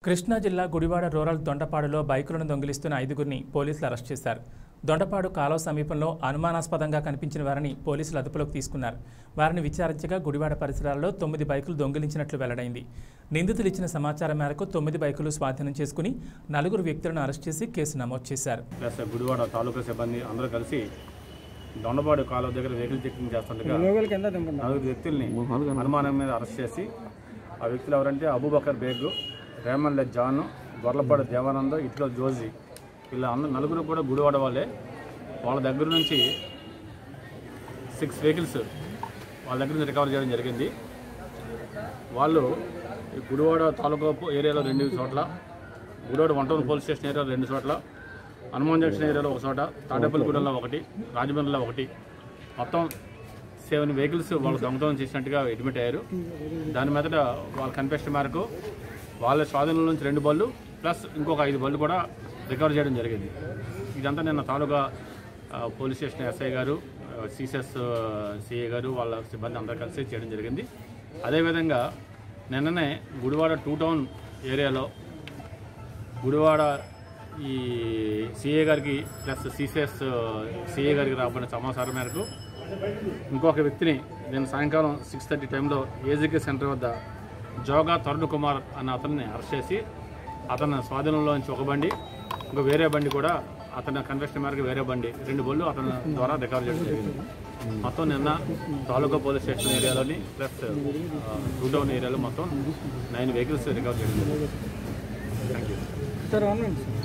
కృష్ణా జిల్లా గుడివాడ రూరల్ దొండపాడులో బైకులను దొంగిలిస్తున్న ఐదుగురిని పోలీసులు అరెస్ట్ చేశారు దొండపాడు కాలువ సమీపంలో అనుమానాస్పదంగా కనిపించిన వారిని పోలీసులు అదుపులోకి తీసుకున్నారు వారిని విచారించగా గుడివాడ పరిసరాల్లో తొమ్మిది బైకులు దొంగిలించినట్లు వెల్లడైంది నిందితులు ఇచ్చిన సమాచారం మేరకు తొమ్మిది బైకులు స్వాధీనం చేసుకుని నలుగురు వ్యక్తులను అరెస్ట్ చేసి కేసు నమోదు చేశారు ప్లస్ గుడివాడ తాలూకా సిబ్బంది అందరూ కలిసి దొండపాడు కాలువ దగ్గర వెహికల్ చెకింగ్ చేస్తుండగా నలుగురు వ్యక్తుల్ని అనుమానం మీద అరెస్ట్ చేసి ఆ వ్యక్తులు ఎవరంటే అబూబకర్ బేగ్ రేమల్లె జాన్ గొర్లపాడు దేవానందం ఇట్ల జోజీ వీళ్ళ అందరూ నలుగురు కూడా గుడివాడ వాళ్ళే వాళ్ళ దగ్గర నుంచి సిక్స్ వెహికల్స్ వాళ్ళ దగ్గర నుంచి రికవర్ చేయడం జరిగింది వాళ్ళు ఈ గుడివాడ తాలూకా ఏరియాలో రెండు చోట్ల Gudivada one town police station ఏరియాలో రెండు చోట్ల హనుమాన్ జంక్షన్ ఏరియాలో ఒక చోట తాడేపల్లిగూడెంలో ఒకటి రాజమండ్రిలో ఒకటి మొత్తం సెవెన్ వెహికల్స్ వాళ్ళు దొంగతనం చేసినట్టుగా అడ్మిట్ అయ్యారు దాని మీదట వాళ్ళ కనిపించిన మేరకు వాళ్ళ స్వాధీనంలో నుంచి రెండు బళ్ళు ప్లస్ ఇంకొక ఐదు బళ్ళు కూడా రికవర్ చేయడం జరిగింది ఇదంతా నిన్న తాలూకా ఆ, పోలీస్ స్టేషన్ ఎస్ఐ గారు సిసిఎస్ సిఏ గారు వాళ్ళ సిబ్బంది అందరూ కలిసి చేయడం జరిగింది అదేవిధంగా నిన్ననే గుడివాడ టూ టౌన్ ఏరియాలో గుడివాడ ఈ సిఏ గారికి ప్లస్ సిసిఎస్ సిఏ గారికి రాబడిన సమాచారం మేరకు ఇంకొక వ్యక్తిని నేను సాయంకాలం సిక్స్ థర్టీ టైంలో ఏజీకే సెంటర్ వద్ద జోగా తరుణ్ కుమార్ అన్న అతన్ని అరెస్ట్ చేసి అతని స్వాధీనంలో నుంచి ఒక బండి ఇంకో వేరే బండి కూడా అతని కన్వెక్షన్ మేరకు వేరే బండి రెండు బళ్ళు అతని ద్వారా రికవర్ చేయడం జరిగింది మొత్తం నిన్న తాలూకా పోలీస్ స్టేషన్ ఏరియాలోని ప్లస్ టూ టౌన్ ఏరియాలో మొత్తం నైన్ వెహికల్స్ రికవర్ చేయడం జరిగింది థ్యాంక్ యూ సార్ అవునండి సార్